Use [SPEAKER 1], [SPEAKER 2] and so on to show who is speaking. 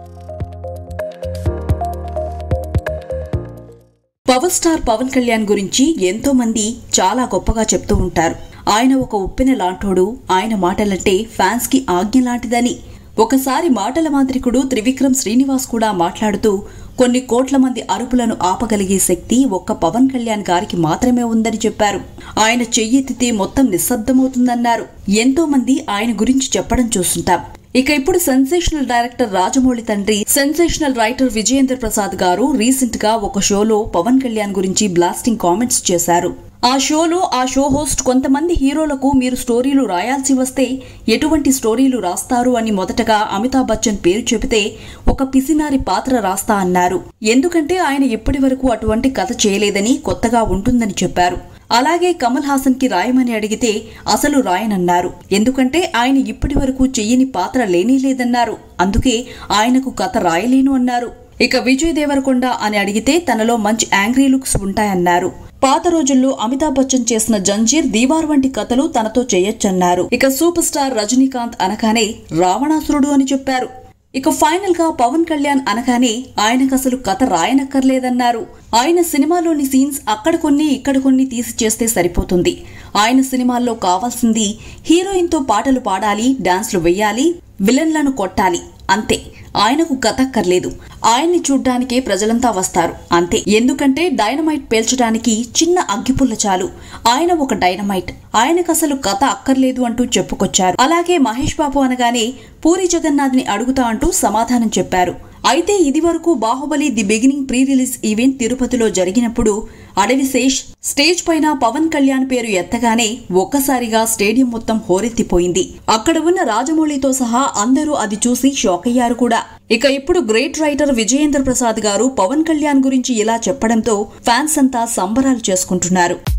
[SPEAKER 1] power star Pawan Kalyan గురించి ఎంతో మంది చాలా గొప్పగా చెప్తూ ఉంటారు ఆయన ఒక ఉప్పెన లాంటోడు ఆయన మాటలంటే ఫ్యాన్స్ కి ఆజ్ఞ లాంటిదని ఒకసారి మాటల మాంత్రికుడు త్రివిక్రమ్ శ్రీనివాస్ కూడా మాట్లాడుతూ కొన్ని కోట్ల మంది అరుపులను ఆపగలిగే శక్తి ఒక్క పవన్ కళ్యాణ్ గారికి మాత్రమే ఉందని చెప్పారు ఆయన చెయ్యెత్తితే మొత్తం నిశ్శబ్దమవుతుందన్నారు ఎంతో మంది ఆయన గురించి చెప్పడం చూస్తుంటాం ఇక ఇప్పుడు సెన్సేషనల్ డైరెక్టర్ రాజమౌళి తండ్రి సెన్సేషనల్ రైటర్ విజయేంద్ర ప్రసాద్ గారు రీసెంట్ గా ఒక షోలో పవన్ కళ్యాణ్ గురించి బ్లాస్టింగ్ కామెంట్స్ చేశారు ఆ షోలో ఆ షో హోస్ట్ కొంతమంది హీరోలకు మీరు స్టోరీలు రాయాల్సి వస్తే ఎటువంటి స్టోరీలు రాస్తారు అని మొదటగా అమితాబ్ బచ్చన్ పేరు చెబితే ఒక పిసినారి పాత్ర రాస్తా అన్నారు ఎందుకంటే ఆయన ఇప్పటి వరకు అటువంటి కథ చేయలేదని కొత్తగా ఉంటుందని చెప్పారు అలాగే కమల్ హాసన్ కి రాయమని అడిగితే అసలు రాయనన్నారు ఎందుకంటే ఆయన ఇప్పటి వరకు చెయ్యని పాత్ర లేనే లేదన్నారు అందుకే ఆయనకు కథ రాయలేను అన్నారు ఇక విజయ్ దేవరకొండ అని అడిగితే తనలో మంచి యాంగ్రీ లుక్స్ ఉంటాయన్నారు పాత రోజుల్లో అమితాబ్ బచ్చన్ చేసిన జంజీర్ దీవార్ వంటి కథలు తనతో చేయొచ్చన్నారు ఇక సూపర్ స్టార్ రజనీకాంత్ అనగానే రావణాసురుడు అని చెప్పారు ఇక ఫైనల్ గా పవన్ కళ్యాణ్ అనగానే ఆయనకు అసలు కథ రాయనక్కర్లేదన్నారు ఆయన సినిమాలోని సీన్స్ అక్కడ కొన్ని ఇక్కడ కొన్ని తీసి చేస్తే సరిపోతుంది ఆయన సినిమాల్లో కావాల్సింది హీరోయిన్తో పాటలు పాడాలి డాన్స్లు వెయ్యాలి విలన్లను కొట్టాలి అంతే ఆయనకు కథ అక్కర్లేదు ఆయన్ని చూడ్డానికే ప్రజలంతా వస్తారు అంతే ఎందుకంటే డైనమైట్ పేల్చడానికి చిన్న అగ్గిపుల్ల చాలు ఆయన ఒక డైనమైట్ ఆయనకు అసలు కథ అక్కర్లేదు అంటూ చెప్పుకొచ్చారు అలాగే మహేష్ బాబు అనగానే పూరి జగన్నాథ్ని అడుగుతా అంటూ సమాధానం చెప్పారు అయితే ఇది వరకు Baahubali the beginning pre release event తిరుపతిలో జరిగినప్పుడు అడవిశేష్ స్టేజ్ పైన పవన్ కళ్యాణ్ పేరు ఎత్తగానే ఒక్కసారిగా స్టేడియం మొత్తం హోరెత్తిపోయింది అక్కడ ఉన్న రాజమౌళితో సహా అందరూ అది చూసి షాక్ అయ్యారు కూడా ఇక ఇప్పుడు గ్రేట్ రైటర్ విజయేంద్ర ప్రసాద్ గారు పవన్ కళ్యాణ్ గురించి ఇలా చెప్పడంతో ఫ్యాన్స్ అంతా సంబరాలు చేసుకుంటున్నారు